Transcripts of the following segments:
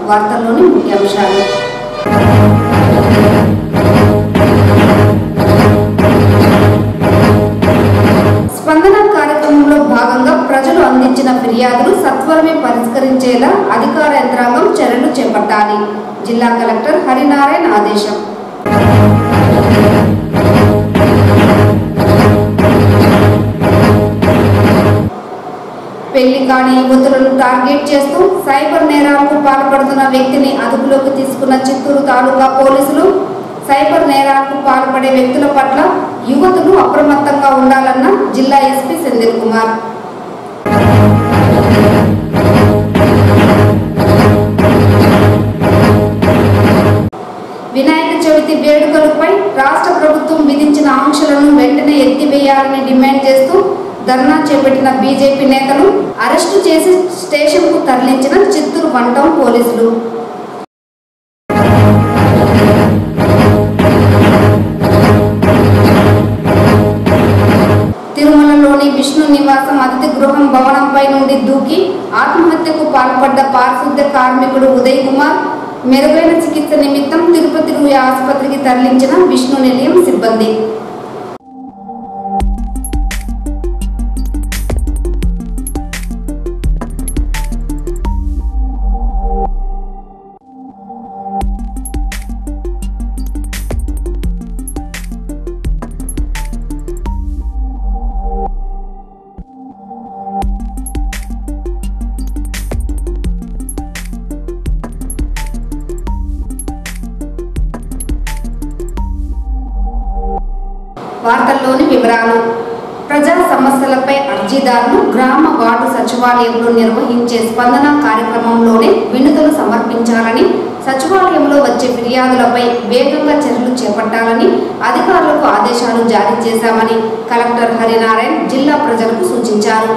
వార్తల్లోని ముఖ్యాంశాలు స్పందన కార్యక్రమంలో భాగంగా ప్రజలు అందించిన ఫిర్యాదులు సత్వరమే పరిష్కరించేలా అధికార యంత్రాంగం చర్యలు చేపట్టాలి జిల్లా కలెక్టర్ హరినారాయణ ఆదేశం పెళ్లి కాని యువతులను టార్గెట్ చేస్తూ సైబర్ నేరాలకు పాల్పడుతున్న వ్యక్తిని అదుపులోకి తీసుకున్న చిత్తూరు తాలూకా పోలీసులు సైబర్ నేరాలకు పాల్పడే వ్యక్తుల పట్ల యువతులు అప్రమత్తంగా ఉండాలన్న జిల్లా ఎస్పీ సెందిల్ కుమార్ వినాయక చవితి వేడుకలపై రాష్ట్ర ప్రభుత్వం విధించిన ఆంక్షలను వెంటనే ఎత్తివేయాలని డిమాండ్ చేస్తూ ధర్నా చేపట్టిన బీజేపీ నేతలు అరెస్టు చేసి స్టేషన్కు తరలించిన చిత్తూరు వన్ టౌన్ పోలీసులు తిరుమలలోని విష్ణు నివాసం అతిథి గృహం భవనంపై నుండి దూకి ఆత్మహత్యకు పాల్పడ్డ పారిశుద్ధ్య కార్మికుడు ఉదయ్ కుమార్ మెరుగైన చికిత్స నిమిత్తం తిరుపతి రూయ ఆసుపత్రికి తరలించిన విష్ణు నిలయం సిబ్బంది వార్తల్లోని వివరాలు ప్రజా సమస్యలపై అర్జీదారులు గ్రామ వార్డు సచివాలయంలో నిర్వహించే స్పందన కార్యక్రమంలోనే వినతులు సమర్పించాలని సచివాలయంలో వచ్చే ఫిర్యాదులపై వేగంగా చర్యలు చేపట్టాలని అధికారులకు ఆదేశాలు జారీ చేశామని కలెక్టర్ హరినారాయణ్ జిల్లా ప్రజలకు సూచించారు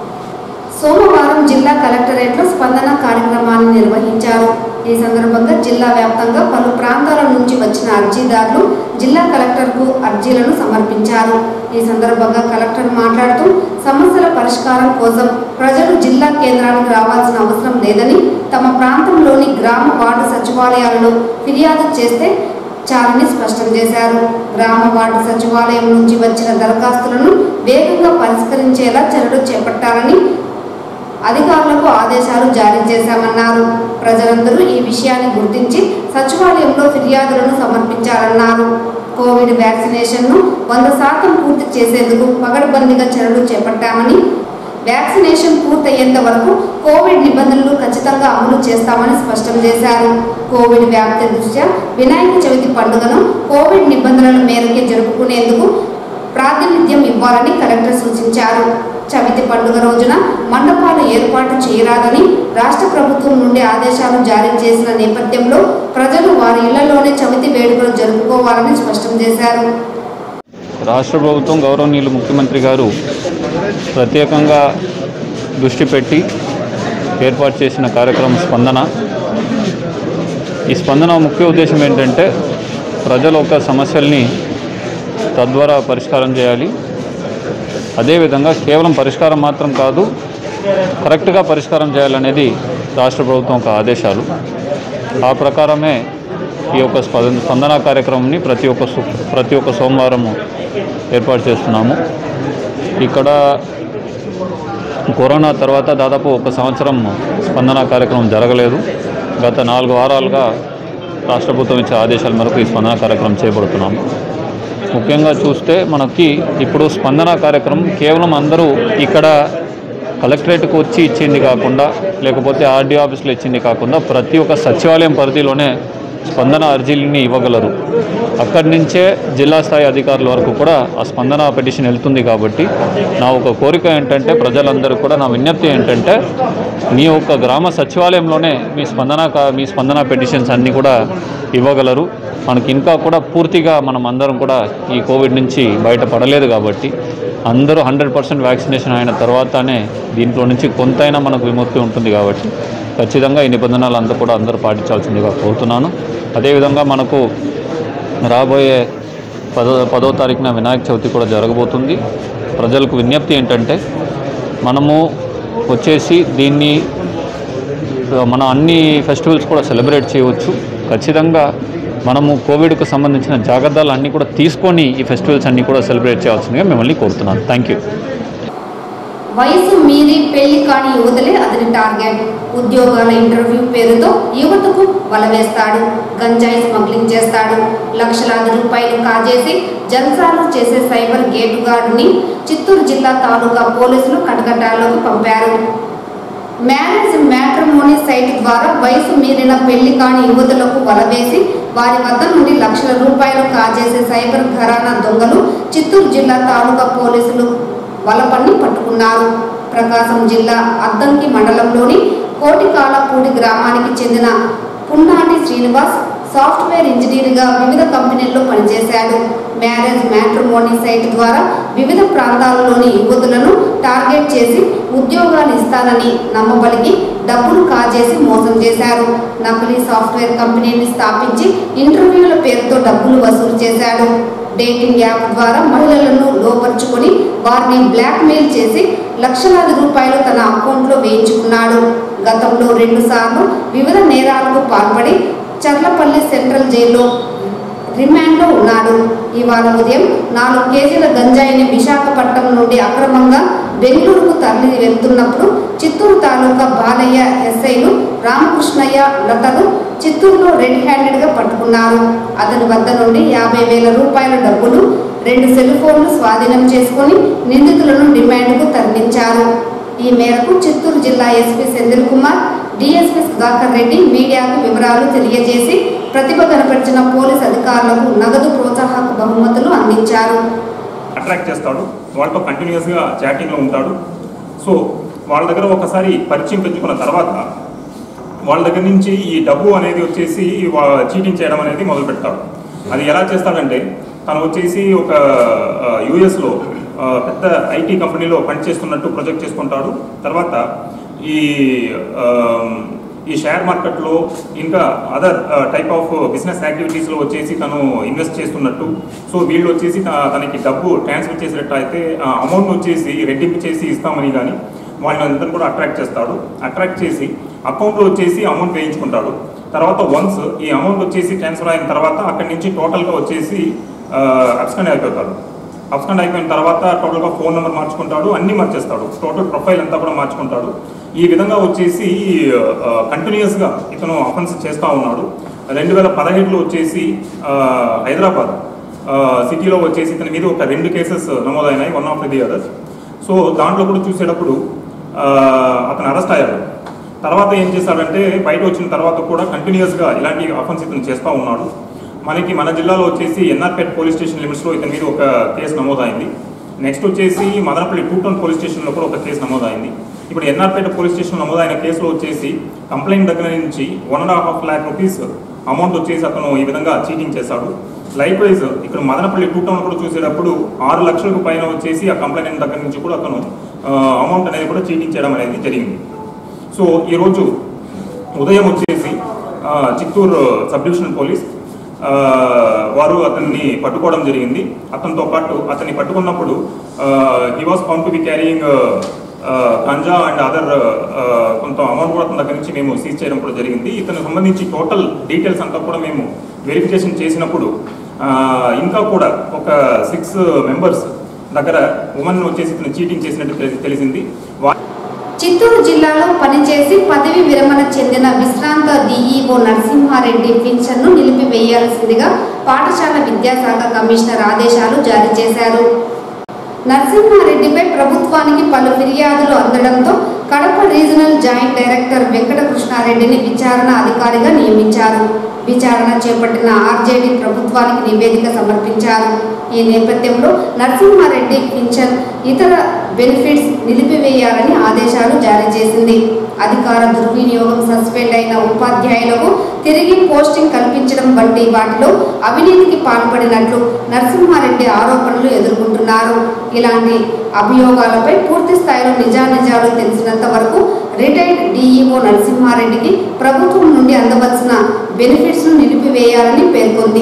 సోమవారం జిల్లా కలెక్టరేట్లో స్పందన కార్యక్రమాన్ని నిర్వహించారు ఈ సందర్భంగా జిల్లా వ్యాప్తంగా పలు ప్రాంతాల నుంచి వచ్చిన అర్జీదారులు జిల్లా కలెక్టర్కు అర్జీలను సమర్పించారు ఈ సందర్భంగా కలెక్టర్ మాట్లాడుతూ సమస్యల పరిష్కారం కోసం ప్రజలు జిల్లా కేంద్రానికి రావాల్సిన అవసరం లేదని తమ ప్రాంతంలోని గ్రామ వార్డు సచివాలయాలలో ఫిర్యాదు చేస్తే చాలని స్పష్టం చేశారు గ్రామ వార్డు సచివాలయం నుంచి వచ్చిన దరఖాస్తులను వేగంగా పరిష్కరించేలా చర్యలు చేపట్టాలని అధికారులకు ఆదేశాలు జారీ చేశామన్నారు ప్రజలందరూ ఈ విషయాన్ని గుర్తించి సచివాలయంలో ఫిర్యాదులను సమర్పించాలన్నారు కోవిడ్ వ్యాక్సినేషన్ను వంద శాతం పూర్తి చేసేందుకు పగడబందీగా చర్యలు చేపట్టామని వ్యాక్సినేషన్ పూర్తయ్యేంత వరకు కోవిడ్ నిబంధనలు ఖచ్చితంగా అమలు చేస్తామని స్పష్టం చేశారు కోవిడ్ వ్యాప్తి దృష్ట్యా వినాయక చవితి పండుగను కోవిడ్ నిబంధనల మేరకే జరుపుకునేందుకు ప్రాతినిధ్యం ఇవ్వాలని కలెక్టర్ సూచించారు చవితి పండుగ రోజున మండపాలు ఏర్పాటు చేయరాదని రాష్ట్ర ప్రభుత్వం నుండి ఆదేశాలు జారీ చేసిన నేపథ్యంలో ప్రజలు వారి ఇళ్లలోనే చవితి వేడుకలు జరుపుకోవాలని స్పష్టం చేశారు రాష్ట్ర ప్రభుత్వం గౌరవనీయులు ముఖ్యమంత్రి గారు ప్రత్యేకంగా దృష్టి పెట్టి ఏర్పాటు చేసిన కార్యక్రమం స్పందన ఈ స్పందన ముఖ్య ఉద్దేశం ఏంటంటే ప్రజల యొక్క సమస్యల్ని తద్వారా పరిష్కారం చేయాలి అదేవిధంగా కేవలం పరిష్కారం మాత్రం కాదు కరెక్ట్గా పరిష్కారం చేయాలనేది రాష్ట్ర ప్రభుత్వం యొక్క ఆదేశాలు ఆ ప్రకారమే ఈ యొక్క స్పంద స్పందన కార్యక్రమంని ప్రతి ఒక్క సు- ప్రతి ఒక్క సోమవారము ఏర్పాటు చేస్తున్నాము ఇక్కడ కరోనా తర్వాత దాదాపు ఒక సంవత్సరం స్పందన కార్యక్రమం జరగలేదు గత నాలుగు వారాలుగా రాష్ట్ర ప్రభుత్వం ఇచ్చే ఆదేశాల మేరకు ఈ స్పందన కార్యక్రమం చేపడుతున్నాము ముఖ్యంగా చూస్తే మనకి ఇప్పుడు స్పందన కార్యక్రమం కేవలం అందరూ ఇక్కడ కలెక్టరేట్కి వచ్చి ఇచ్చింది కాకుండా లేకపోతే ఆర్డీ ఆఫీస్లో ఇచ్చింది కాకుండా ప్రతి ఒక్క సచివాలయం పరిధిలోనే స్పందన అర్జీలని ఇవ్వగలరు అక్కడి నుంచే జిల్లా స్థాయి అధికారుల వరకు కూడా ఆ స్పందన పిటిషన్ వెళ్తుంది కాబట్టి నా ఒక కోరిక ఏంటంటే ప్రజలందరూ కూడా నా విజ్ఞప్తి ఏంటంటే మీ యొక్క గ్రామ సచివాలయంలోనే మీ స్పందన కా- మీ స్పందన పిటిషన్స్ అన్నీ కూడా ఇవ్వగలరు మనకి ఇంకా కూడా పూర్తిగా మనం అందరం కూడా ఈ కోవిడ్ నుంచి బయటపడలేదు కాబట్టి అందరూ హండ్రెడ్ పర్సెంట్ వ్యాక్సినేషన్ అయిన తర్వాతనే దీంట్లో నుంచి కొంతైనా మనకు విముక్తి ఉంటుంది కాబట్టి ఖచ్చితంగా ఈ నిబంధనలు అంతా కూడా అందరూ పాటించాల్సిందిగా కోరుతున్నాను అదేవిధంగా మనకు రాబోయే పదో పదో తారీఖున వినాయక చవితి కూడా జరగబోతుంది ప్రజలకు విజ్ఞప్తి ఏంటంటే మనము వచ్చేసి దీన్ని మన అన్ని ఫెస్టివల్స్ కూడా సెలబ్రేట్ చేయవచ్చు ఖచ్చితంగా మనము కోవిడ్కు సంబంధించిన జాగ్రత్తలు అన్నీ కూడా తీసుకొని ఈ ఫెస్టివల్స్ అన్నీ కూడా సెలబ్రేట్ చేయాల్సిందిగా మిమ్మల్ని కోరుతున్నాను థ్యాంక్ యూ వయసు మీరి పెళ్లి కాని యువతలే అతని టార్గెట్ ఉద్యోగాల ఇంటర్వ్యూ పేరుతో యువతకు వలవేస్తాడు గంజాయి స్మగ్లింగ్ చేస్తాడు లక్షలాది రూపాయలు కాజేసి జల్సాలు చేసే సైబర్ గేటు గార్డుని చిత్తూరు జిల్లా తాలూకా పోలీసులు కటకటాల్లోకి పంపారు మ్యారేజ్ మ్యాట్రిమోనీ సైట్ ద్వారా వయసు మీరిన పెళ్లి కాని యువతులకు వలవేసి వారి వద్ద నుండి లక్షల రూపాయలు కాజేసే సైబర్ ఘరానా దొంగలు చిత్తూరు జిల్లా తాలూకా పోలీసులు వలపన్ని పట్టుకున్నారు ప్రకాశం జిల్లా అద్దంకి మండలంలోని కోటికాలపూడి గ్రామానికి చెందిన పున్నాటి శ్రీనివాస్ సాఫ్ట్వేర్ ఇంజనీర్గా వివిధ కంపెనీల్లో పనిచేశాడు మ్యారేజ్ మ్యాట్రిమోనీ సైట్ ద్వారా వివిధ ప్రాంతాలలోని యువతులను టార్గెట్ చేసి ఉద్యోగాలు ఇస్తానని నమ్మబలికి డబ్బులు కాజేసి మోసం చేశారు నకిలీ సాఫ్ట్వేర్ కంపెనీని స్థాపించి ఇంటర్వ్యూల పేరుతో డబ్బులు వసూలు చేశాడు డేటింగ్ యాప్ ద్వారా మహిళలను లోపరుచుకొని వారిని బ్లాక్మెయిల్ చేసి లక్షలాది రూపాయలు తన అకౌంట్లో వేయించుకున్నాడు గతంలో రెండుసార్లు వివిధ నేరాలకు పాల్పడి చర్లపల్లి సెంట్రల్ జైల్లో రిమాండ్లో ఉన్నాడు ఇవాళ ఉదయం నాలుగు కేజీల గంజాయిని విశాఖపట్నం నుండి అక్రమంగా బెంగళూరుకు తరలి వెళ్తున్నప్పుడు చిత్తూరు తాలూకా బాలయ్య ఎస్ఐలు రామకృష్ణయ్య లతలు చిత్తూరులో రెడ్ హ్యాండెడ్గా పట్టుకున్నారు అతని వద్ద నుండి యాభై వేల రూపాయల డబ్బులు రెండు సెల్ ఫోన్లు స్వాధీనం చేసుకొని నిందితులను డిమాండ్కు తరలించారు ఈ మేరకు చిత్తూరు జిల్లా ఎస్పీ సెంధిల్ కుమార్ డిఎస్పీ సుధాకర్ రెడ్డి మీడియాకు వివరాలు తెలియజేసి ప్రతిభ కనపరిచిన పోలీస్ అధికారులకు నగదు ప్రోత్సాహక బహుమతులు అందించారు అట్రాక్ట్ చేస్తాడు వాళ్ళతో కంటిన్యూస్గా చాటింగ్లో ఉంటాడు సో వాళ్ళ దగ్గర ఒకసారి పరిచయం పెంచుకున్న తర్వాత వాళ్ళ దగ్గర నుంచి ఈ డబ్బు అనేది వచ్చేసి చీటింగ్ చేయడం అనేది మొదలు పెడతాడు అది ఎలా చేస్తాడంటే తను వచ్చేసి ఒక యుఎస్లో పెద్ద ఐటీ కంపెనీలో పనిచేస్తున్నట్టు ప్రొజెక్ట్ చేసుకుంటాడు తర్వాత ఈ ఆ, ఈ షేర్ మార్కెట్లో ఇంకా అదర్ టైప్ ఆఫ్ బిజినెస్ యాక్టివిటీస్లో వచ్చేసి తను ఇన్వెస్ట్ చేస్తున్నట్టు సో వీళ్ళు వచ్చేసి త- తనకి డబ్బు ట్రాన్స్ఫర్ చేసినట్టు అయితే అమౌంట్ వచ్చేసి రెడ్డింపు చేసి ఇస్తామని కానీ వాళ్ళని అందరిని కూడా అట్రాక్ట్ చేస్తాడు అట్రాక్ట్ చేసి అకౌంట్లో వచ్చేసి అమౌంట్ వేయించుకుంటాడు తర్వాత వన్స్ ఈ అమౌంట్ వచ్చేసి ట్రాన్స్ఫర్ అయిన తర్వాత అక్కడి నుంచి టోటల్గా వచ్చేసి అబ్స్కండ్ అయిపోతాడు అబ్స్కండ్ అయిపోయిన తర్వాత టోటల్గా ఫోన్ నెంబర్ మార్చుకుంటాడు అన్నీ మార్చేస్తాడు టోటల్ ప్రొఫైల్ అంతా కూడా మార్చుకుంటాడు ఈ విధంగా వచ్చేసి కంటిన్యూస్గా ఇతను అఫెన్స్ చేస్తూ ఉన్నాడు రెండు వేల పదహేడులో వచ్చేసి ఆ, హైదరాబాద్ ఆ, సిటీలో వచ్చేసి ఇతని మీద ఒక రెండు కేసెస్ నమోదైనాయి one of the others so దాంట్లో కూడా చూసేటప్పుడు ఆ, అతను అరెస్ట్ అయ్యాడు తర్వాత ఏం చేశాడంటే బయట వచ్చిన తర్వాత కూడా కంటిన్యూస్గా ఇలాంటి అఫెన్స్ ఇతను చేస్తూ ఉన్నాడు మనకి మన జిల్లాలో వచ్చేసి ఎన్ఆర్పేట్ పోలీస్ స్టేషన్ లిమిట్స్లో ఇతని మీద ఒక కేసు నమోదైంది నెక్స్ట్ వచ్చేసి మదనపల్లి టూ టౌన్ పోలీస్ స్టేషన్లో కూడా ఒక కేసు నమోదైంది ఇప్పుడు ఎన్ఆర్పేట పోలీస్ స్టేషన్ నమోదైన కేసులో వచ్చేసి కంప్లైంట్ దగ్గర నుంచి one and half lakh rupees amount వచ్చేసి అతను ఈ విధంగా చీటింగ్ చేశాడు లైక్ వైజ్ ఇక్కడ మదనపల్లి టూ టౌన్ కూడా చూసేటప్పుడు ఆరు లక్షలకు పైన వచ్చేసి ఆ కంప్లైంట్ దగ్గర నుంచి కూడా అతను అమౌంట్ అనేది కూడా చీటింగ్ చేయడం అనేది జరిగింది సో ఈరోజు ఉదయం వచ్చేసి ఆ, చిత్తూరు సబ్ డివిజనల్ పోలీస్ ఆ, వారు అతన్ని పట్టుకోవడం జరిగింది అతనితో పాటు అతన్ని పట్టుకున్నప్పుడు he was found to be carrying ganja and other కొంత అమౌంట్ కూడా అతని దగ్గర నుంచి మేము సీజ్ చేయడం కూడా జరిగింది ఇతనికి సంబంధించి టోటల్ డీటెయిల్స్ అంతా కూడా మేము వెరిఫికేషన్ చేసినప్పుడు ఆ, ఇంకా కూడా ఒక సిక్స్ మెంబర్స్ దగ్గర ఉమెన్ వచ్చేసి ఇతను చీటింగ్ చేసినట్టు తెలి- తెలిసింది వా చిత్తూరు జిల్లాలో పనిచేసి పదవి విరమణ చెందిన విశ్రాంత డిఈఓ నరసింహారెడ్డి పింఛన్ను నిలిపివేయాల్సిందిగా పాఠశాల విద్యాశాఖ కమిషనర్ ఆదేశాలు జారీ చేశారు నరసింహారెడ్డిపై ప్రభుత్వానికి పలు ఫిర్యాదులు అందడంతో Kadapa regional joint director Venkata కృష్ణారెడ్డిని విచారణ అధికారిగా నియమించారు విచారణ చేపట్టిన ఆర్జేడీ ప్రభుత్వానికి నివేదిక సమర్పించారు ఈ నేపథ్యంలో నరసింహారెడ్డి పింఛన్ ఇతర బెనిఫిట్స్ నిలిపివేయాలని ఆదేశాలు జారీ చేసింది అధికార దుర్వినియోగం సస్పెండ్ అయిన ఉపాధ్యాయులకు తిరిగి పోస్టింగ్ కల్పించడం వంటి వాటిలో అవినీతికి పాల్పడినట్లు నరసింహారెడ్డి ఆరోపణలు ఎదుర్కొంటున్నారు ఇలాంటి అభియోగాలపై పూర్తి స్థాయిలో నిజానిజాలు తెలిసినంత వరకు రిటైర్డ్ డీఈఓ నరసింహారెడ్డికి ప్రభుత్వం నుండి అందవలసిన బెనిఫిట్స్ను నిలిపివేయాలని పేర్కొంది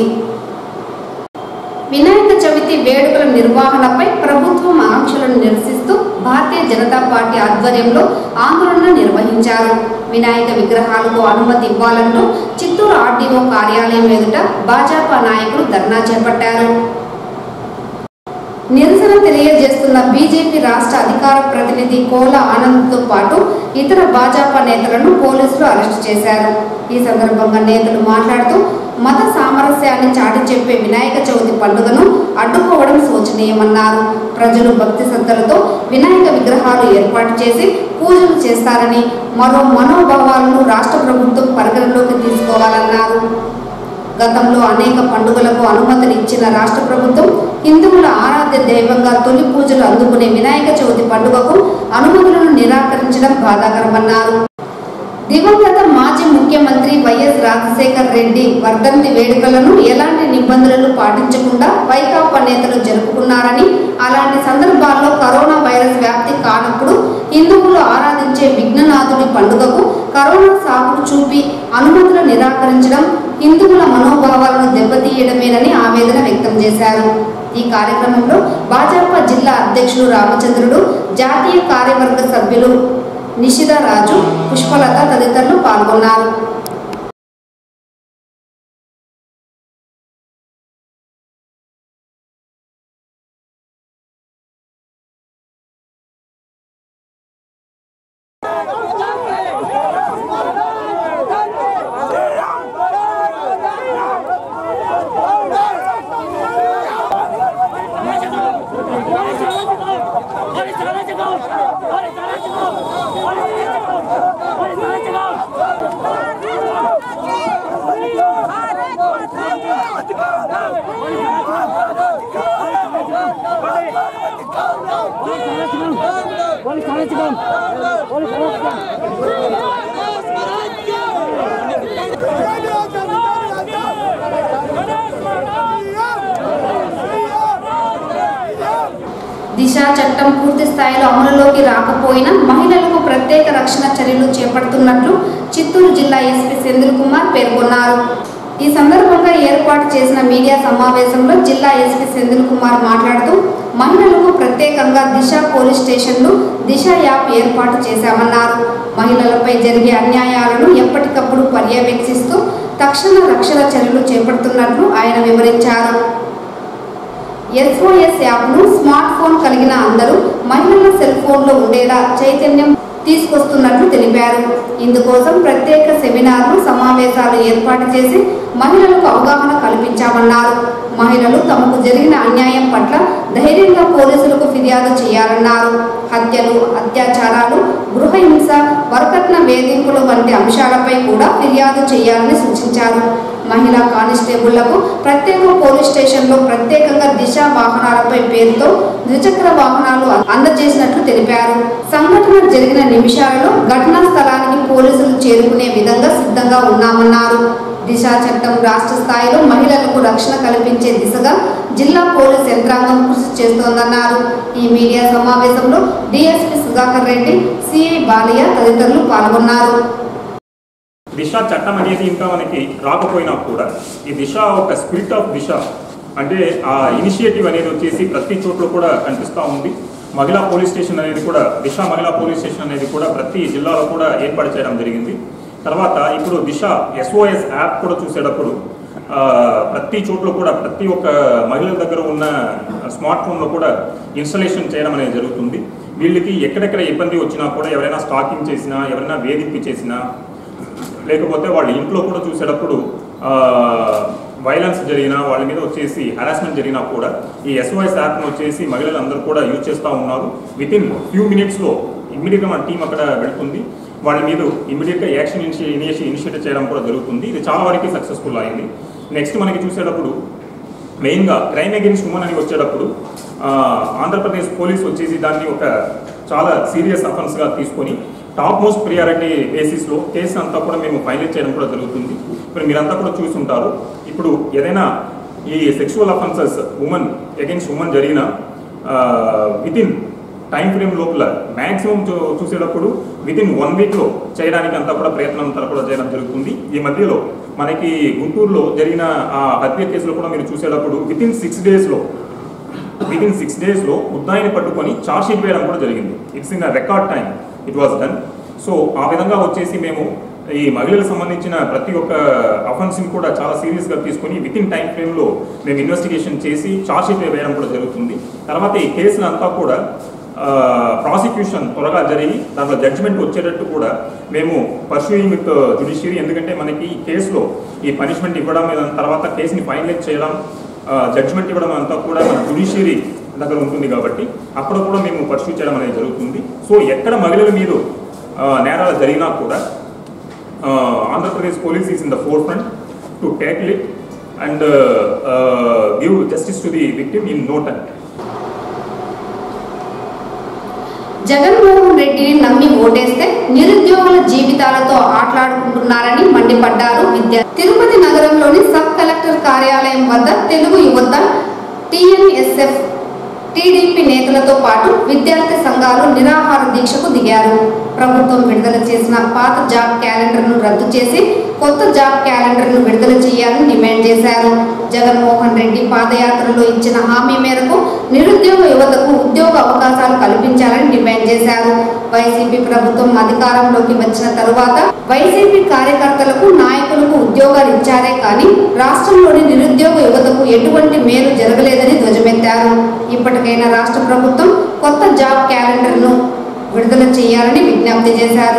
వినాయక చవితి వేడుకల నిర్వహణపై ప్రభుత్వం ఆంక్షలను నిరసిస్తూ భారతీయ జనతా పార్టీ ఆధ్వర్యంలో ఆందోళన నిర్వహించారు వినాయక విగ్రహాలకు అనుమతి ఇవ్వాలంటూ చిత్తూరు ఆర్డీఓ కార్యాలయం ఎదుట భాజపా నాయకులు ధర్నా చేపట్టారు నిరసన తెలియజేస్తున్న బీజేపీ రాష్ట్ర అధికార ప్రతినిధి కోల ఆనంద్తో పాటు ఇతర భాజపా నేతలను పోలీసులు అరెస్టు చేశారు ఈ సందర్భంగా నేతలు మాట్లాడుతూ మత సామరస్యాన్ని చాటి చెప్పే వినాయక చవితి పండుగను అడ్డుకోవడం శోచనీయమన్నారు ప్రజలు భక్తి శ్రద్ధలతో వినాయక విగ్రహాలు ఏర్పాటు చేసి పూజలు చేస్తారని మరో మనోభావాలను రాష్ట్ర ప్రభుత్వం పరిగణలోకి తీసుకోవాలన్నారు గతంలో అనేక పండుగలకు అనుమతులు ఇచ్చిన రాష్ట్ర ప్రభుత్వం హిందువుల ఆరాధ్య దైవంగా తొలి పూజలు అందుకునే వినాయక చవితి పండుగకు అనుమతులను నిరాకరించడం బాధాకరమన్నారు దివంగత మాజీ ముఖ్యమంత్రి వైఎస్ రాజశేఖర్ రెడ్డి వర్ధంతి వేడుకలను ఎలాంటి నిబంధనలు పాటించకుండా వైకాపా నేతలు జరుపుకున్నారని అలాంటి సందర్భాల్లో కరోనా వైరస్ వ్యాప్తి కానప్పుడు హిందువులు ఆరాధించే విఘ్ననాథుడి పండుగకు కరోనా సాకులు చూపి అనుమతులు నిరాకరించడం హిందువుల మనోభావాలను దెబ్బతీయడమేనని ఆవేదన వ్యక్తం చేశారు ఈ కార్యక్రమంలో భాజపా జిల్లా అధ్యక్షులు రామచంద్రుడు జాతీయ కార్యవర్గ సభ్యులు నిషిత రాజు పుష్పలత తదితరులు పాల్గొన్నారు దిశ చట్టం పూర్తి స్థాయిలో అమలులోకి రాకపోయినా మహిళలకు ప్రత్యేక రక్షణ చర్యలు చేపడుతున్నట్లు చిత్తూరు జిల్లా ఎస్పీ సెంధిల్ కుమార్ పేర్కొన్నారు ఈ సందర్భంగా ఏర్పాటు చేసిన మీడియా సమావేశంలో జిల్లా ఎస్పీ సెంధిల్ కుమార్ మాట్లాడుతూ మహిళలకు ప్రత్యేకంగా దిశ పోలీస్ స్టేషన్లు దిశ యాప్ ఏర్పాటు చేశామన్నారు మహిళలపై జరిగే అన్యాయాలను ఎప్పటికప్పుడు పర్యవేక్షిస్తూ తక్షణ రక్షణ చర్యలు చేపడుతున్నట్లు ఆయన వివరించారు ఎస్ఓఎస్ యాప్ను స్మార్ట్ ఫోన్ కలిగిన అందరూ మహిళల సెల్ ఫోన్లో ఉండేలా చైతన్యం తీసుకొస్తున్నట్లు తెలిపారు ఇందుకోసం ప్రత్యేక సెమినార్లు సమావేశాలు ఏర్పాటు చేసి మహిళలకు అవగాహన కల్పించామన్నారు మహిళలు తమకు జరిగిన అన్యాయం పట్ల ధైర్యంగా పోలీసులకు ఫిర్యాదు చేయాలన్నారు హత్యలు అత్యాచారాలు గృహహింస వరకట్న వేధింపులు వంటి అంశాలపై కూడా ఫిర్యాదు చేయాలని సూచించారు మహిళా కానిస్టేబుళ్లకు ప్రత్యేక పోలీస్ స్టేషన్లో ప్రత్యేకంగా దిశ వాహనాలపై పేరుతో ద్విచక్ర వాహనాలు అందజేసినట్లు తెలిపారు సంఘటన జరిగిన నిమిషాలలో ఘటనా స్థలానికి పోలీసులు చేరుకునే విధంగా సిద్ధంగా ఉన్నామన్నారు దిశ చట్టం రాష్ట్ర స్థాయిలో మహిళలకు రక్షణ కల్పించే దిశగా జిల్లా పోలీస్ యంత్రాంగం కృషి చేస్తోందన్నారు ఈ మీడియా సమావేశంలో డిఎస్పీ సుధాకర్ రెడ్డి సిఐ బాలయ్య తదితరులు పాల్గొన్నారు దిశ చట్టం అనేది ఇంకా మనకి రాకపోయినా కూడా ఈ దిశ ఒక స్పిరిట్ ఆఫ్ దిశ అంటే ఆ ఇనిషియేటివ్ అనేది వచ్చేసి ప్రతి చోట్ల కూడా కనిపిస్తూ ఉంది మహిళా పోలీస్ స్టేషన్ అనేది కూడా దిశ మహిళా పోలీస్ స్టేషన్ అనేది కూడా ప్రతి జిల్లాలో కూడా ఏర్పాటు చేయడం జరిగింది తర్వాత ఇప్పుడు దిశ ఎస్ఓఎస్ యాప్ కూడా చూసేటప్పుడు ఆ, ప్రతి చోట్ల కూడా ప్రతి ఒక్క మహిళల దగ్గర ఉన్న స్మార్ట్ ఫోన్లో కూడా ఇన్స్టలేషన్ చేయడం అనేది జరుగుతుంది వీళ్ళకి ఎక్కడెక్కడ ఇబ్బంది వచ్చినా కూడా ఎవరైనా స్టాకింగ్ చేసినా ఎవరైనా వేధింపు చేసినా లేకపోతే వాళ్ళ ఇంట్లో కూడా చూసేటప్పుడు వైలెన్స్ జరిగినా వాళ్ళ మీద వచ్చేసి హరాస్మెంట్ జరిగినా కూడా ఈ ఎస్ఓఎస్ యాప్ను వచ్చేసి మహిళలందరూ కూడా యూజ్ చేస్తూ ఉన్నారు విత్ ఇన్ ఫ్యూ మినిట్స్లో ఇమ్మీడియట్గా మన టీం అక్కడ వెళ్తుంది వాళ్ళ మీద ఇమ్మీడియట్గా యాక్షన్ ఇనిషి ఇనిషి ఇనిషియేట్ చేయడం కూడా జరుగుతుంది ఇది చాలా వరకు సక్సెస్ఫుల్ అయింది నెక్స్ట్ మనకి చూసేటప్పుడు మెయిన్గా క్రైమ్ అగేన్స్ట్ ఉమెన్ అని వచ్చేటప్పుడు ఆ, ఆంధ్రప్రదేశ్ పోలీస్ వచ్చేసి దాన్ని ఒక చాలా సీరియస్ అఫెన్స్గా తీసుకొని టాప్ మోస్ట్ ప్రియారిటీ బేసిస్లో కేసు అంతా కూడా మేము ఫైనల్ చేయడం కూడా జరుగుతుంది ఇప్పుడు మీరంతా కూడా చూసుంటారు ఇప్పుడు ఏదైనా ఈ sexual offences women against women జరిగిన విత్ ఇన్ టైం ఫ్రేమ్ లోపల మ్యాక్సిమం చూసేటప్పుడు విత్ ఇన్ వన్ వీక్లో చేయడానికి అంతా కూడా ప్రయత్నం అంతా కూడా చేయడం జరుగుతుంది ఈ మధ్యలో మనకి గుంటూరులో జరిగిన ఆ హత్య కేసులో కూడా మీరు చూసేటప్పుడు విత్ ఇన్ సిక్స్ డేస్లో విత్ ఇన్ సిక్స్ డేస్లో ముద్దాయిని పట్టుకొని చార్జ్ షీట్ వేయడం కూడా జరిగింది it's in record time it was done so ఆ విధంగా వచ్చేసి మేము ఈ మహిళలకు సంబంధించిన ప్రతి ఒక్క అఫెన్స్ని కూడా చాలా సీరియస్గా తీసుకొని విత్ ఇన్ టైం ఫ్రేమ్లో మేము ఇన్వెస్టిగేషన్ చేసి చార్జ్ షీట్ వేయడం కూడా జరుగుతుంది తర్వాత ఈ కేసును అంతా కూడా ప్రాసిక్యూషన్ త్వరగా జరిగి దాంట్లో జడ్జిమెంట్ వచ్చేటట్టు కూడా మేము పర్సూయింగ్ విత్ జుడిషియరీ ఎందుకంటే మనకి ఈ కేసులో ఈ పనిష్మెంట్ ఇవ్వడం దాని తర్వాత కేసుని ఫైనలైజ్ చేయడం జడ్జిమెంట్ ఇవ్వడం అంతా కూడా మన జుడిషియరీ దగ్గర ఉంటుంది కాబట్టి అక్కడ కూడా మేము పర్సూ చేయడం అనేది జరుగుతుంది సో ఎక్కడ మహిళల మీద ఆ, నేరాలు జరిగినా కూడా Andhra Pradesh police is in the forefront to tackle it and give justice to the victim in no time Jaganmohan రెడ్డిని నమ్మి ఓటేస్తే నిరుద్యోగుల జీవితాలతో ఆటలాడుకుంటున్నారని మండిపడ్డారు విద్య తిరుపతి నగరంలోని సబ్ కలెక్టర్ కార్యాలయం వద్ద తెలుగు యువత టిఎన్ఎస్ఎఫ్ టీడీపీ నేతలతో పాటు విద్యార్థి సంఘాలు నిరాహార దీక్షకు దిగారు ప్రభుత్వం విడుదల చేసిన పాత జాబ్ క్యాలెండర్ను రద్దు చేసి కొత్త జాబ్ క్యాలెండర్ను విడుదల చేయాలని డిమాండ్ చేశారు జగన్మోహన్ రెడ్డి పాదయాత్రలో ఇచ్చిన హామీ మేరకు నిరుద్యోగ యువతకు ఉద్యోగ అవకాశాలు కల్పించాలని డిమాండ్ చేశారు వైసీపీ ప్రభుత్వం అధికారంలోకి వచ్చిన తరువాత వైసీపీ కార్యకర్తలకు నాయకులకు ఉద్యోగాలు ఇచ్చారే కానీ రాష్ట్రంలోని నిరుద్యోగ యువతకు ఎటువంటి మేలు జరగలేదని ధ్వజమెత్తారు ఇప్పటికైనా రాష్ట్ర ప్రభుత్వం కొత్త జాబ్ క్యాలెండర్ను విడుదల చేయాలని విజ్ఞప్తి చేశారు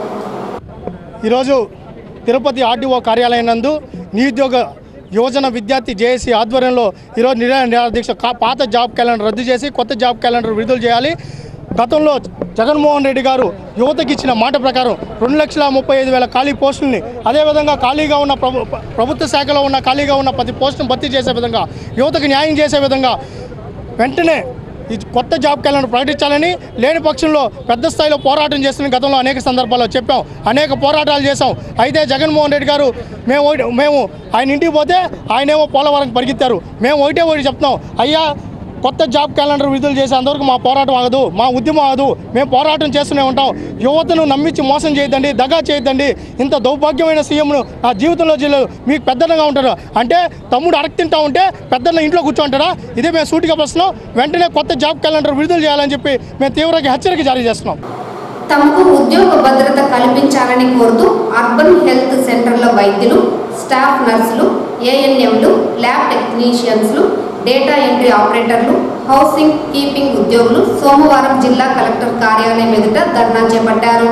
ఈరోజు తిరుపతి ఆర్డీఓ కార్యాలయం నందు నిరుద్యోగ యువజన విద్యార్థి జేఏసీ ఆధ్వర్యంలో ఈరోజు నిరాహార నిరాహార దీక్ష కా- పాత జాబ్ క్యాలెండర్ రద్దు చేసి కొత్త జాబ్ క్యాలెండర్ విడుదల చేయాలి గతంలో జగన్మోహన్ రెడ్డి గారు యువతకి ఇచ్చిన మాట ప్రకారం రెండు లక్షల ముప్పై ఐదు వేల ఖాళీ పోస్టుల్ని అదేవిధంగా ఖాళీగా ఉన్న ప్రభు ప్రభుత్వ శాఖలో ఉన్న ఖాళీగా ఉన్న ప్రతి పోస్టును భర్తీ చేసే విధంగా యువతకు న్యాయం చేసే విధంగా వెంటనే ఈ కొత్త జాబ్ క్యాలెండర్ ప్రకటించాలని లేని పక్షంలో పెద్ద స్థాయిలో పోరాటం చేస్తున్న గతంలో అనేక సందర్భాల్లో చెప్పాం అనేక పోరాటాలు చేశాం అయితే జగన్మోహన్ రెడ్డి గారు మేము ఒకటి- మేము ఆయన ఇంటికి పోతే ఆయనేమో పోలవరం పరిగెత్తారు మేము ఒకటే ఒకటి చెప్తున్నాం అయ్యా కొత్త జాబ్ క్యాలెండర్ విడుదల చేసే అంతవరకు మా పోరాటం ఆగదు మా ఉద్యమం ఆగదు మేము పోరాటం చేస్తూనే ఉంటాం యువతను నమ్మించి మోసం చేయొద్దండి దగా చేయొద్దండి ఇంత దౌర్భాగ్యమైన సీఎంను నా జీవితంలో చేయలేదు మీకు పెద్దగా ఉంటారు అంటే తమ్ముడు అడగ తింటా ఉంటే పెద్దన్న ఇంట్లో కూర్చోంటారా ఇదే మేము సూటిగా ప్రశ్న వెంటనే కొత్త జాబ్ క్యాలెండర్ విడుదల చేయాలని చెప్పి మేము తీవ్రంగా హెచ్చరిక జారీ చేస్తున్నాం తమకు ఉద్యోగ భద్రత కల్పించాలని కోరుతూ అర్బన్ హెల్త్ సెంటర్ల వైద్యులు స్టాఫ్ నర్సులు ఏఎన్ఎంలు ల్యాబ్ టెక్నీషియన్స్లు డేటా ఎంట్రీ ఆపరేటర్లు హౌసింగ్ కీపింగ్ ఉద్యోగులు సోమవారం జిల్లా కలెక్టర్ కార్యాలయం ఎదుట ధర్నా చేపట్టారు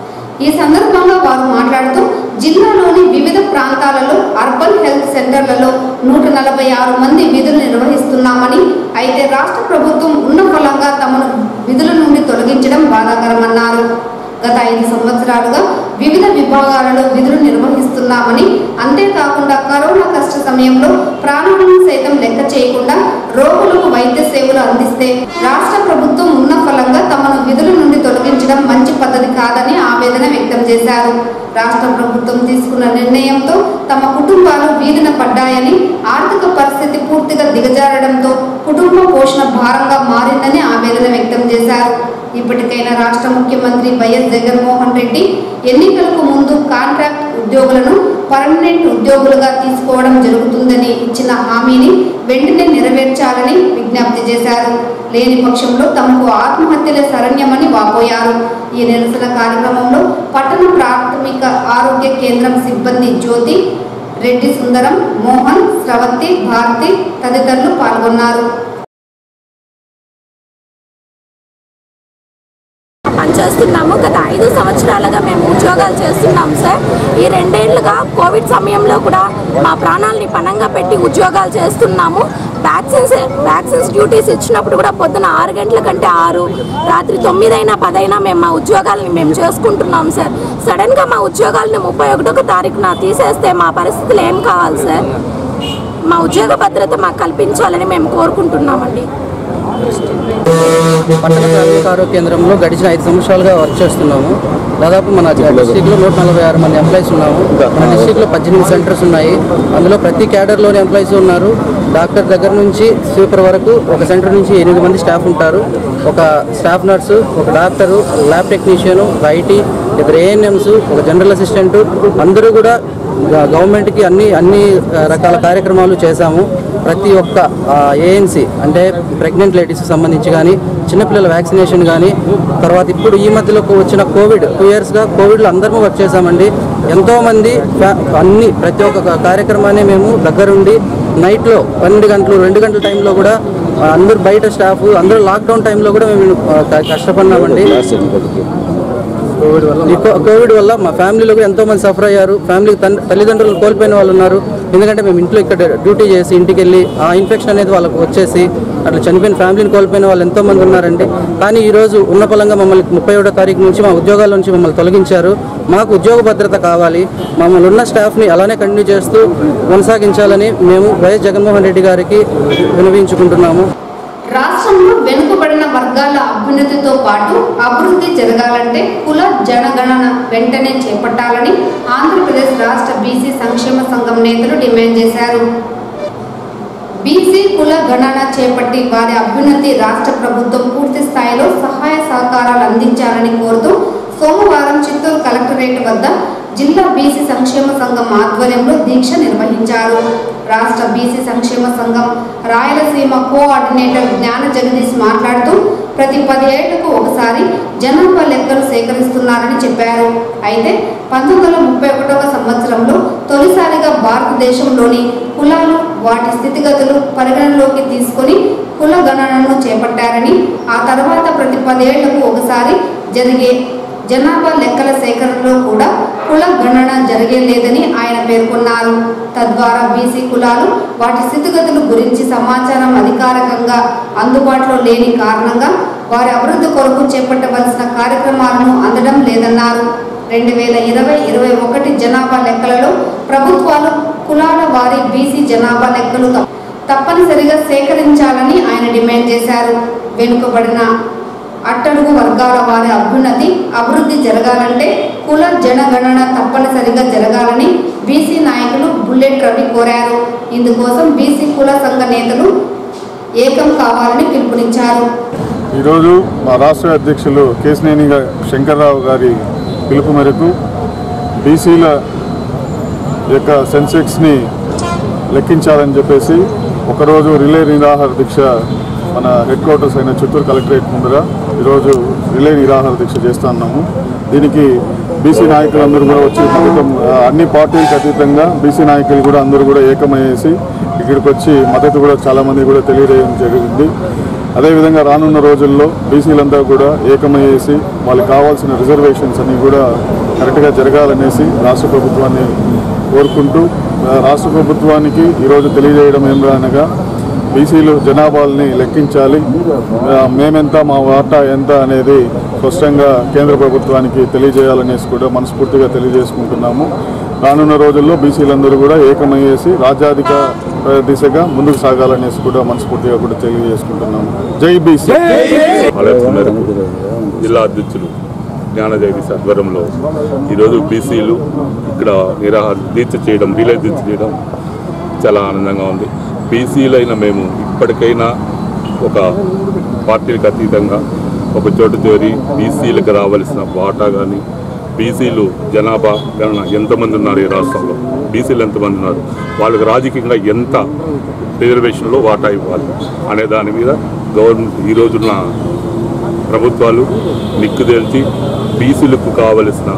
ఈ సందర్భంగా వారు మాట్లాడుతూ జిల్లాలోని వివిధ ప్రాంతాలలో అర్బన్ హెల్త్ సెంటర్లలో నూట నలభై ఆరు మంది విధులు నిర్వహిస్తున్నామని అయితే రాష్ట్ర ప్రభుత్వం ఉన్న ఫలంగా తమను విధుల నుండి తొలగించడం బాధాకరమన్నారు గత ఐదు సంవత్సరాలుగా వివిధ విభాగాలలో విధులు నిర్వహిస్తున్నామని అంతేకాకుండా కరోనా కష్ట సమయంలో ప్రాణాలను సైతం లెక్క చేయకుండా రోగులకు వైద్య సేవలు అందిస్తే రాష్ట్ర ప్రభుత్వం ఉన్న ఫలంగా తమను విధుల నుండి తొలగించడం మంచి పద్ధతి కాదని ఆవేదన వ్యక్తం చేశారు రాష్ట్ర ప్రభుత్వం తీసుకున్న నిర్ణయంతో తమ కుటుంబాలు వీధిన పడ్డాయని ఆర్థిక పరిస్థితి పూర్తిగా దిగజారడంతో కుటుంబ పోషణ భారంగా మారిందని ఆవేదన వ్యక్తం చేశారు ఇప్పటికైనా రాష్ట్ర ముఖ్యమంత్రి వైఎస్ జగన్మోహన్ రెడ్డి ఎన్నికలకు ముందు కాంట్రాక్ట్ ఉద్యోగులను పర్మనెంట్ ఉద్యోగులుగా తీసుకోవడం జరుగుతుందని ఇచ్చిన హామీని వెంటనే నెరవేర్చాలని విజ్ఞప్తి చేశారు లేని పక్షంలో తమకు ఆత్మహత్యల శరణ్యమని వాపోయారు ఈ నిరసన కార్యక్రమంలో పట్టణ ప్రాథమిక ఆరోగ్య కేంద్రం సిబ్బంది జ్యోతి రెడ్డి సుందరం మోహన్ స్రవంతి భారతి తదితరులు పాల్గొన్నారు పనిచేస్తున్నాము గత ఐదు సంవత్సరాలుగా మేము ఉద్యోగాలు చేస్తున్నాం సార్ ఈ రెండేళ్లుగా కోవిడ్ సమయంలో కూడా మా ప్రాణాలని పణంగా పెట్టి ఉద్యోగాలు చేస్తున్నాము వ్యాక్సిన్స్ వ్యాక్సిన్స్ డ్యూటీస్ ఇచ్చినప్పుడు కూడా పొద్దున ఆరు గంటల కంటే ఆరు రాత్రి తొమ్మిదైనా పదైనా మేము మా ఉద్యోగాలని మేము చేసుకుంటున్నాం సార్ సడన్గా మా ఉద్యోగాలని ముప్పై ఒకటో తారీఖున తీసేస్తే మా పరిస్థితులు ఏం కావాలి సార్ మా ఉద్యోగ భద్రత మాకు కల్పించాలని మేము కోరుకుంటున్నామండి పట్టణ ప్రాథమిక ఆరోగ్య కేంద్రంలో గడిచిన ఐదు సంవత్సరాలుగా వర్క్ చేస్తున్నాము దాదాపు మన డిస్టిక్లో నూట నలభై ఆరు మంది ఎంప్లాయీస్ ఉన్నాము మన డిస్టిక్లో పద్దెనిమిది సెంటర్స్ ఉన్నాయి అందులో ప్రతి క్యాడర్లోని ఎంప్లాయీస్ ఉన్నారు డాక్టర్ దగ్గర నుంచి స్వీపర్ వరకు ఒక సెంటర్ నుంచి ఎనిమిది మంది స్టాఫ్ ఉంటారు ఒక స్టాఫ్ నర్సు ఒక డాక్టరు ల్యాబ్ టెక్నీషియను ఒక ఐటీ ఇద్దరు ఏఎన్ఎంస్ ఒక జనరల్ అసిస్టెంట్ అందరూ కూడా గ- గవర్నమెంట్కి అన్ని అన్ని ఆ, రకాల కార్యక్రమాలు చేశాము ప్రతి ఒక్క ఏఎన్సీ అంటే ప్రెగ్నెంట్ లేడీస్కి సంబంధించి కానీ చిన్నపిల్లల వ్యాక్సినేషన్ కానీ తర్వాత ఇప్పుడు ఈ మధ్యలో వచ్చిన కోవిడ్ టూ ఇయర్స్గా కోవిడ్లో అందరము వర్క్ చేశామండి ఎంతోమంది ఫ్యా- అన్ని ప్రతి ఒక్క కా- కార్యక్రమాన్ని మేము దగ్గరుండి నైట్లో పన్నెండు గంటలు రెండు గంటల టైంలో కూడా ఆ, అందరూ బయట స్టాఫ్ అందరూ లాక్డౌన్ టైంలో కూడా మేము ఆ, క- కష్టపడినామండి ఈ కో- కోవిడ్ వల్ల మా ఫ్యామిలీలో కూడా ఎంతో మంది సఫర్ అయ్యారు ఫ్యామిలీ తన్- తల్లిదండ్రులను కోల్పోయిన వాళ్ళు ఉన్నారు ఎందుకంటే మేము ఇంట్లో ఇక్కడ డ్యూటీ చేసి ఇంటికి వెళ్ళి ఆ ఇన్ఫెక్షన్ అనేది వాళ్ళకు వచ్చేసి అట్లా చనిపోయిన ఫ్యామిలీని కోల్పోయిన వాళ్ళు ఎంతో మంది ఉన్నారండి కానీ ఈ రోజు ఉన్న పలంగా మమ్మల్ని ముప్పై ఒకటో తారీఖు నుంచి మా ఉద్యోగాల నుంచి మమ్మల్ని తొలగించారు మాకు ఉద్యోగ భద్రత కావాలి మమ్మల్ని ఉన్న స్టాఫ్ని అలానే కంటిన్యూ చేస్తూ కొనసాగించాలని మేము వైఎస్ జగన్మోహన్ రెడ్డి గారికి వినవించుకుంటున్నాము రాష్ట్రంలో వెనుకబడిన వర్గాల అభ్యున్నతితో పాటు అభివృద్ధి జరగాలంటే కుల జనగణన వెంటనే చేపట్టాలని ఆంధ్రప్రదేశ్ రాష్ట్ర బీసీ సంక్షేమ సంఘం నేతలు డిమాండ్ చేశారు బీసీ కుల గణన చేపట్టి వారి అభ్యున్నతి రాష్ట్ర ప్రభుత్వం పూర్తి స్థాయిలో సహాయ సహకారాలు అందించాలని కోరుతూ సోమవారం చిత్తూరు కలెక్టరేట్ వద్ద జిల్లా బీసీ సంక్షేమ సంఘం ఆధ్వర్యంలో దీక్ష నిర్వహించారు రాష్ట్ర బీసీ సంక్షేమ సంఘం రాయలసీమ కోఆర్డినేటర్ జ్ఞాన జగదీష్ మాట్లాడుతూ ప్రతి పది ఏళ్లకు ఒకసారి జనాభా లెక్కలు సేకరిస్తున్నారని చెప్పారు అయితే పంతొమ్మిది వందల ముప్పై ఒకటవ సంవత్సరంలో తొలిసారిగా భారతదేశంలోని కులాలు వాటి స్థితిగతులు పరిగణనలోకి తీసుకొని కుల గణనను చేపట్టారని ఆ తర్వాత ప్రతి పదేళ్లకు ఒకసారి జరిగే జనాభా లెక్కల సేకరణలో కూడా కుల గణన జరగలేదని ఆయన పేర్కొన్నారు తద్వారా బీసీ కులాలు వాటి స్థితిగతుల గురించి సమాచారం అధికారికంగా అందుబాటులో లేని కారణంగా వారి అభివృద్ధి కొరకు చేపట్టవలసిన కార్యక్రమాలను అందడం లేదన్నారు రెండు వేల ఇరవై ఇరవై ఒకటి జనాభా లెక్కలలో ప్రభుత్వాలు కులాల వారి బీసీ జనాభా లెక్కలు తప్ప- తప్పనిసరిగా సేకరించాలని ఆయన డిమాండ్ చేశారు వెనుకబడిన అట్టడుగు వర్గాల వారి అభ్యున్నతి అభివృద్ధి జరగాలంటే కుల జనగణన తప్పనిసరిగా జరగాలని బీసీ నాయకులు బుల్లెట్ రవి కోరారు ఇందుకోసం బీసీ కుల సంఘ నేతలు ఏకం కావాలని పిలుపునిచ్చారు ఈరోజు మా రాష్ట్ర అధ్యక్షులు కేసినేని గా- శంకర్రావు గారి పిలుపు మేరకు బీసీల యొక్క సెన్సెక్స్ని లెక్కించాలని చెప్పేసి ఒకరోజు రిలే నిరాహార దీక్ష మన హెడ్ క్వార్టర్స్ అయిన చిత్తూరు కలెక్టరేట్ ముందర ఈరోజు రిలే నిరాహార దీక్ష చేస్తున్నాము దీనికి బీసీ నాయకులందరూ కూడా వచ్చి మద్దతు ఆ, అన్ని పార్టీలకు అతీతంగా బీసీ నాయకులు కూడా అందరూ కూడా ఏకమయ్యేసి ఇక్కడికి వచ్చి మద్దతు కూడా చాలామంది కూడా తెలియజేయడం జరిగింది అదేవిధంగా రానున్న రోజుల్లో బీసీలంతా కూడా ఏకమయ్యేసి వాళ్ళకి కావాల్సిన రిజర్వేషన్స్ అన్ని కూడా కరెక్ట్గా జరగాలనేసి రాష్ట్ర ప్రభుత్వాన్ని కోరుకుంటూ ఆ, రాష్ట్ర ప్రభుత్వానికి ఈరోజు తెలియజేయడం ఏం అనగా బీసీలు జనాభాల్ని లెక్కించాలి ఆ, మేమెంత మా వాటా ఎంత అనేది స్పష్టంగా కేంద్ర ప్రభుత్వానికి తెలియజేయాలనేసి కూడా మనస్ఫూర్తిగా తెలియజేసుకుంటున్నాము రానున్న రోజుల్లో బీసీలందరూ కూడా ఏకమయ్యేసి రాజ్యాధిక ఆ, దిశగా ముందుకు సాగాలనేసి కూడా మనస్ఫూర్తిగా కూడా తెలియజేసుకుంటున్నాము జై బీసీ ఆలోచన మేరకు జిల్లా అధ్యక్షులు జ్ఞాన జగదీశ్ ఆధ్వర్యంలో ఈరోజు బీసీలు ఇక్కడ నిరాహార దీక్ష చేయడం రిలే దీక్ష చేయడం చాలా ఆనందంగా ఉంది బీసీలైన మేము ఇప్పటికైనా ఒక పార్టీలకు అతీతంగా ఒక చోటు చేరి బీసీలకు రావాల్సిన వాటా కానీ బీసీలు జనాభా గణన ఎంతమంది ఉన్నారు ఈ రాష్ట్రంలో బీసీలు ఎంతమంది ఉన్నారు వాళ్ళకి రాజకీయంగా ఎంత రిజర్వేషన్లో వాటా ఇవ్వాలి అనే దాని మీద గవర్నమెంట్ ఈ రోజున ప్రభుత్వాలు నిక్కుదేల్చి బీసీలకు కావలసిన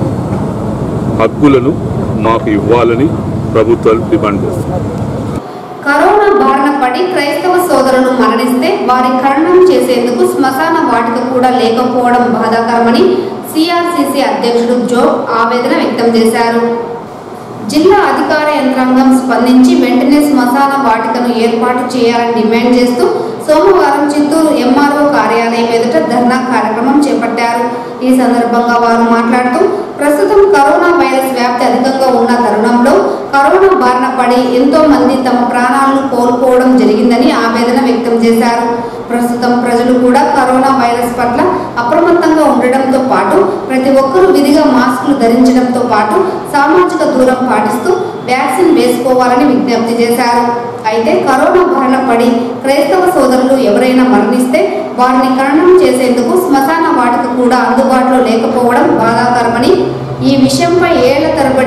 హక్కులను మాకు ఇవ్వాలని ప్రభుత్వాలు డిమాండ్ చేస్తున్నాయి కరోనా బారిన పడి క్రైస్తవ సోదరులు మరణిస్తే వారి ఖననం చేసేందుకు శ్మశాన వాటిక కూడా లేకపోవడం బాధాకరమని సిఆర్సిసి అధ్యక్షుడు జో ఆవేదన వ్యక్తం చేశారు జిల్లా అధికార యంత్రాంగం స్పందించి వెంటనే శ్మశాన వాటికను ఏర్పాటు చేయాలని డిమాండ్ చేస్తూ సోమవారం చిత్తూరు ఎంఆర్ఓ కార్యాలయం ఎదుట ధర్నా కార్యక్రమం చేపట్టారు ఈ సందర్భంగా వారు మాట్లాడుతూ ప్రస్తుతం కరోనా వైరస్ వ్యాప్తి అధికంగా ఉన్న తరుణంలో కరోనా బారిన పడి ఎంతో మంది తమ ప్రాణాలను కోల్పోవడం జరిగిందని ఆవేదన వ్యక్తం చేశారు ప్రస్తుతం ప్రజలు కూడా కరోనా వైరస్ పట్ల అప్రమత్తంగా ఉండడంతో పాటు ప్రతి ఒక్కరూ విధిగా మాస్కులు ధరించడంతో పాటు సామాజిక దూరం పాటిస్తూ వ్యాక్సిన్ వేసుకోవాలని విజ్ఞప్తి చేశారు అయితే కరోనా బారిన పడి క్రైస్తవ సోదరులు ఎవరైనా మరణిస్తే వారిని ఖననం చేసేందుకు శ్మశాన వాటిక కూడా అందుబాటులో లేకపోవడం బాధాకరమని ఈ విషయంపై ఏళ్ల తరబడి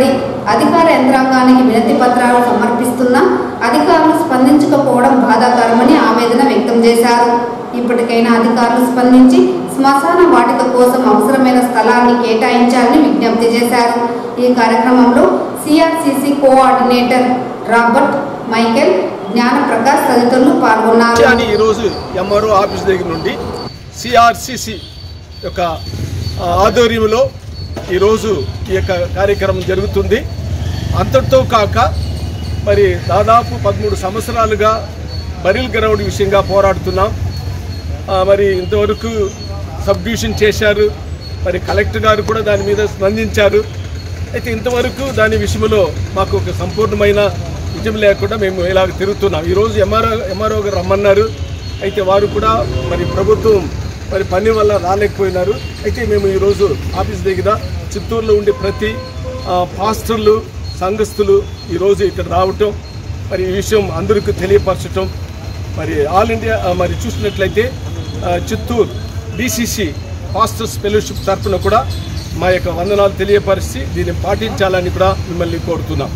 అధికార యంత్రాంగానికి వినతి పత్రాలు సమర్పిస్తున్నా అధికారులు స్పందించకపోవడం బాధాకరమని ఆవేదన వ్యక్తం చేశారు ఇప్పటికైనా అధికారులు స్పందించి శ్మశాన వాటిక కోసం అవసరమైన స్థలాన్ని కేటాయించాలని విజ్ఞప్తి చేశారు ఈ కార్యక్రమంలో CRCC coordinator Robert Michael Gnanaprakash తదితరులు పాల్గొన్నారు విషయాన్ని ఈరోజు ఎంఆర్ఓ ఆఫీస్ దగ్గర నుండి సిఆర్సిసి యొక్క ఆ, ఆధ్వర్యంలో ఈరోజు ఈ యొక్క కార్యక్రమం జరుగుతుంది అంతటితో కాక మరి దాదాపు పదమూడు సంవత్సరాలుగా బరిల్ గ్రౌండ్ విషయంగా పోరాడుతున్నాం ఆ, మరి ఇంతవరకు సబ్ డివిజన్ చేశారు మరి కలెక్టర్ గారు కూడా దాని మీద స్పందించారు అయితే ఇంతవరకు దాని విషయంలో మాకు ఒక సంపూర్ణమైన నిజం లేకుండా మేము ఇలాగ తిరుగుతున్నాం ఈరోజు ఎంఆర్ఓ ఎంఆర్ఓ గారు రమ్మన్నారు అయితే వారు కూడా మరి ప్రభుత్వం మరి పని వల్ల రాలేకపోయినారు అయితే మేము ఈరోజు ఆఫీస్ దగ్గర చిత్తూరులో ఉండే ప్రతి ఆ, పాస్టర్లు సంఘస్థులు ఈరోజు ఇక్కడ రావటం మరి ఈ విషయం అందరికీ తెలియపరచటం మరి ఆల్ ఇండియా ఆ, మరి చూసినట్లయితే ఆ, చిత్తూరు బీసీసీ పాస్టర్స్ ఫెలోషిప్ తరఫున కూడా మా యొక్క వందనాలు తెలియపరిచి దీన్ని పాటించాలని కూడా మిమ్మల్ని కోరుతున్నాం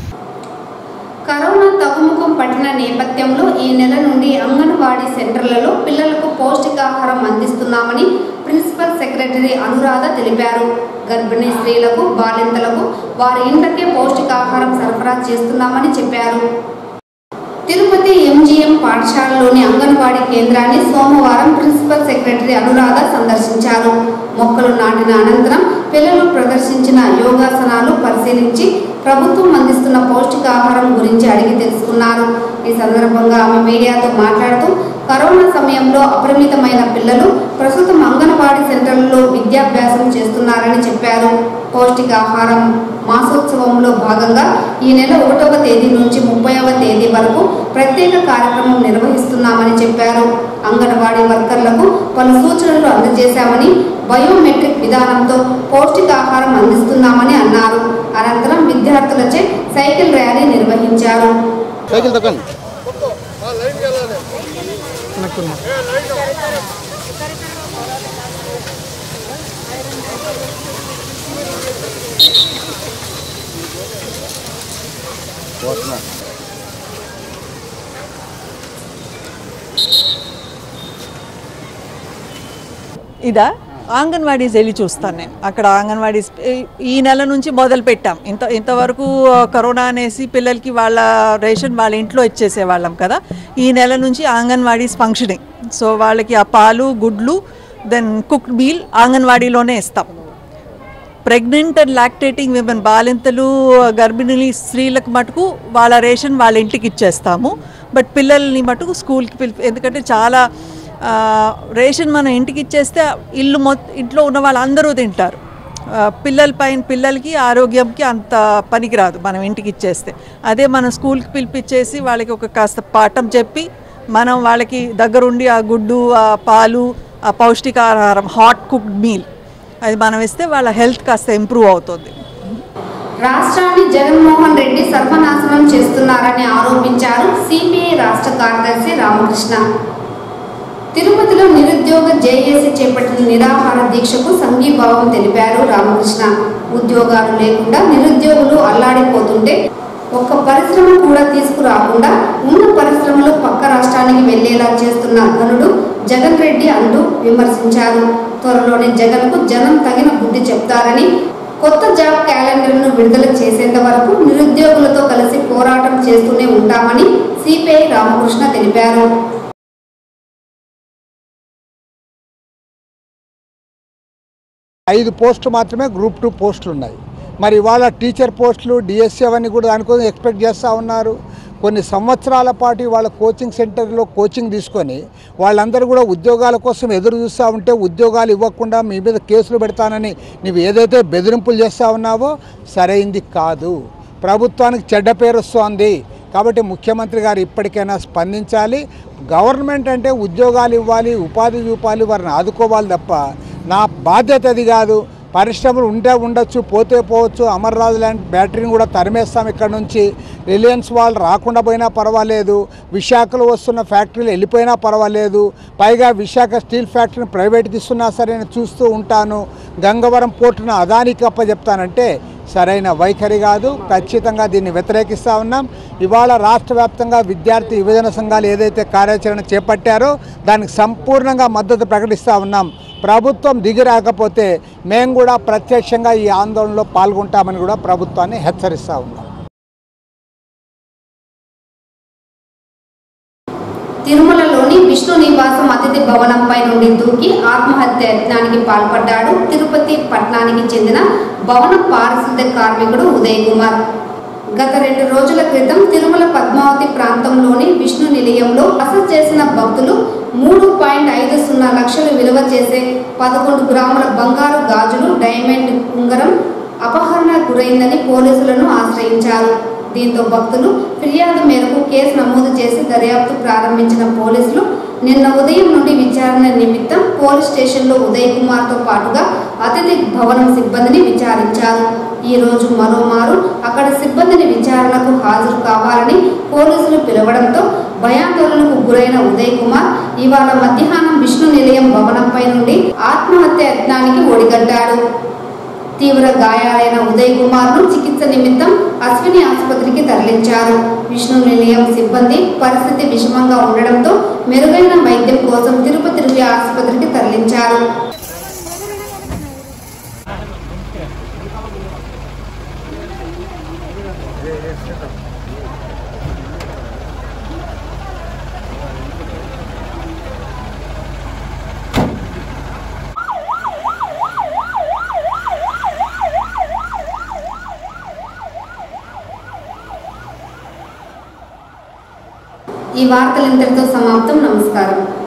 కరోనా తగ్గుముఖం పట్టిన నేపథ్యంలో ఈ నెల నుండి అంగన్వాడీ సెంటర్లలో పిల్లలకు పౌష్టికాహారం అందిస్తున్నామని ప్రిన్సిపల్ సెక్రటరీ అనురాధ తెలిపారు గర్భిణీ స్త్రీలకు బాలింతలకు వారి ఇంట్లకే పౌష్టికాహారం సరఫరా చేస్తున్నామని చెప్పారు తిరుపతి ఎంజీఎం పాఠశాలలోని అంగన్వాడీ కేంద్రాన్ని సోమవారం ప్రిన్సిపల్ సెక్రటరీ అనురాధ సందర్శించారు మొక్కలు నాటిన అనంతరం పిల్లలు ప్రదర్శించిన యోగాసనాలు పరిశీలించి ప్రభుత్వం అందిస్తున్న పౌష్టికాహారం గురించి అడిగి తెలుసుకున్నారు ఈ సందర్భంగా ఆమె మీడియాతో మాట్లాడుతూ కరోనా సమయంలో అపరిమితమైన పిల్లలు ప్రస్తుతం అంగన్వాడీ సెంటర్లలో విద్యాభ్యాసం చేస్తున్నారని చెప్పారు పౌష్టికాహారం మాసోత్సవంలో భాగంగా ఈ నెల ఒకటవ తేదీ నుంచి ముప్పైవ తేదీ వరకు ప్రత్యేక కార్యక్రమం నిర్వహిస్తున్నామని చెప్పారు అంగన్వాడీ వర్కర్లకు పలు సూచనలు అందజేశామని బయోమెట్రిక్ విధానంతో పౌష్టికాహారం అందిస్తున్నామని అన్నారు అనంతరం విద్యార్థులచే సైకిల్ ర్యాలీ నిర్వహించారు సైకిల్ తగ్గండి ఇదా అంగన్వాడీస్ వెళ్ళి చూస్తాను నేను అక్కడ అంగన్వాడీస్ ఈ నెల నుంచి మొదలు పెట్టాం ఇంత ఇంతవరకు కరోనా అనేసి పిల్లలకి వాళ్ళ రేషన్ వాళ్ళ ఇంట్లో ఇచ్చేసే వాళ్ళం కదా ఈ నెల నుంచి అంగన్వాడీస్ ఫంక్షనింగ్ సో వాళ్ళకి ఆ పాలు గుడ్లు దెన్ కుక్డ్ మీల్ అంగన్వాడీలోనే ఇస్తాం ప్రెగ్నెంట్ అండ్ లాక్టేటింగ్ విమెన్ బాలింతలు గర్భిణీ స్త్రీలకు మటుకు వాళ్ళ రేషన్ వాళ్ళ ఇంటికి ఇచ్చేస్తాము బట్ పిల్లల్ని మటుకు స్కూల్కి పిలిపి ఎందుకంటే చాలా ఆ, రేషన్ మనం ఇంటికి ఇచ్చేస్తే ఇల్లు మొత్తం ఇంట్లో ఉన్న వాళ్ళందరూ తింటారు ఆ, పిల్లల పైన పిల్లలకి ఆరోగ్యంకి అంత పనికిరాదు మనం ఇంటికి ఇచ్చేస్తే అదే మనం స్కూల్కి పిలిపించేసి వాళ్ళకి ఒక కాస్త పాఠం చెప్పి మనం వాళ్ళకి దగ్గరుండి ఆ గుడ్డు ఆ పాలు ఆ పౌష్టికాహారం హాట్ కుక్డ్ మీల్ అది మనం ఇస్తే వాళ్ళ హెల్త్ కాస్త ఇంప్రూవ్ అవుతుంది రాష్ట్రాన్ని జగన్మోహన్ రెడ్డి సర్వనాశనం చేస్తున్నారని ఆరోపించారు సిపిఐ రాష్ట్ర కార్యదర్శి రామకృష్ణ తిరుపతిలో నిరుద్యోగ జేఏసీ చేపట్టిన నిరాహార దీక్షకు సంఘీభావం తెలిపారు రామకృష్ణ ఉద్యోగాలు లేకుండా నిరుద్యోగులు అల్లాడిపోతుంటే ఒక్క పరిశ్రమ కూడా తీసుకురాకుండా ఉన్న పరిశ్రమలు పక్క రాష్ట్రానికి వెళ్లేలా చేస్తున్న ఘనుడు జగన్ రెడ్డి అంటూ విమర్శించారు త్వరలోనే జగన్కు జనం తగిన బుద్ధి చెప్తారని కొత్త జాబ్ క్యాలెండర్ను విడుదల చేసేంత వరకు నిరుద్యోగులతో కలిసి పోరాటం చేస్తూనే ఉంటామని సిపిఐ రామకృష్ణ తెలిపారు ఐదు పోస్టులు మాత్రమే గ్రూప్ టూ పోస్టులు ఉన్నాయి మరి ఇవాళ టీచర్ పోస్టులు డిఎస్సీ అవన్నీ కూడా దానికోసం ఎక్స్పెక్ట్ చేస్తూ ఉన్నారు కొన్ని సంవత్సరాల పాటు వాళ్ళ కోచింగ్ సెంటర్లో కోచింగ్ తీసుకొని వాళ్ళందరూ కూడా ఉద్యోగాల కోసం ఎదురు చూస్తూ ఉంటే ఉద్యోగాలు ఇవ్వకుండా మీ మీద కేసులు పెడతానని నువ్వు ఏదైతే బెదిరింపులు చేస్తూ ఉన్నావో సరైంది కాదు ప్రభుత్వానికి చెడ్డ పేరు వస్తోంది కాబట్టి ముఖ్యమంత్రి గారు ఇప్పటికైనా స్పందించాలి గవర్నమెంట్ అంటే ఉద్యోగాలు ఇవ్వాలి ఉపాధి చూపాలి వారిని ఆదుకోవాలి తప్ప నా బాధ్యత అది కాదు పరిశ్రమలు ఉంటే ఉండొచ్చు పోతే పోవచ్చు అమర్రాజు లాంటి బ్యాటరీని కూడా తరిమేస్తాం ఇక్కడ నుంచి రిలయన్స్ వాళ్ళు రాకుండా పోయినా పర్వాలేదు విశాఖలో వస్తున్న ఫ్యాక్టరీలు వెళ్ళిపోయినా పర్వాలేదు పైగా విశాఖ స్టీల్ ఫ్యాక్టరీని ప్రైవేట్కి ఇస్తున్నా సరే నేను చూస్తూ ఉంటాను గంగవరం పోర్టును అదానికి అప్పచెప్తానంటే సరైన వైఖరి కాదు ఖచ్చితంగా దీన్ని వ్యతిరేకిస్తూ ఉన్నాం ఇవాళ రాష్ట్ర వ్యాప్తంగా విద్యార్థి యువజన సంఘాలు ఏదైతే కార్యాచరణ చేపట్టారో దానికి సంపూర్ణంగా మద్దతు ప్రకటిస్తూ ఉన్నాం ప్రభుత్వం దిగి రాకపోతే మేము కూడా ప్రత్యక్షంగా ఈ ఆందోళనలో పాల్గొంటామని కూడా ప్రభుత్వాన్ని హెచ్చరిస్తూ ఉన్నాం తిరుమలలోని విష్ణు నివాసం అతిథి భవనంపై నుండి దూకి ఆత్మహత్య యత్నానికి పాల్పడ్డాడు తిరుపతి పట్టణానికి చెందిన భవన పారిశుద్ధ్య కార్మికుడు ఉదయ్ కుమార్ గత రెండు రోజుల క్రితం తిరుమల పద్మావతి ప్రాంతంలోని విష్ణు నిలయంలో బస చేసిన భక్తులు మూడు పాయింట్ ఐదు సున్నా లక్షలు విలువ చేసే పదకొండు గ్రాముల బంగారు గాజులు డైమండ్ ఉంగరం అపహరణ గురైందని పోలీసులను ఆశ్రయించారు దీంతో భక్తులు ఫిర్యాదు మేరకు కేసు నమోదు చేసి దర్యాప్తు ప్రారంభించిన పోలీసులు నిన్న ఉదయం నుండి విచారణ నిమిత్తం పోలీస్ స్టేషన్లో ఉదయ్ కుమార్తో పాటుగా అతిథి భవనం సిబ్బందిని విచారించారు ఈ రోజు మరోమారు అక్కడ సిబ్బందిని విచారణకు హాజరు కావాలని పోలీసులు పిలవడంతో భయాందోళనకు గురైన ఉదయ్ కుమార్ ఇవాళ మధ్యాహ్నం విష్ణు నిలయం భవనంపై నుండి ఆత్మహత్య యత్నానికి ఒడిగట్టాడు తీవ్ర గాయాలైన ఉదయ్ కుమార్ ను చికిత్స నిమిత్తం అశ్విని ఆసుపత్రికి తరలించారు విష్ణు నిలయం సిబ్బంది పరిస్థితి విషమంగా ఉండడంతో మెరుగైన వైద్యం కోసం తిరుపతి రువి ఆసుపత్రికి తరలించారు ఈ వార్తలు ఇంతటితో సమాప్తం నమస్కారం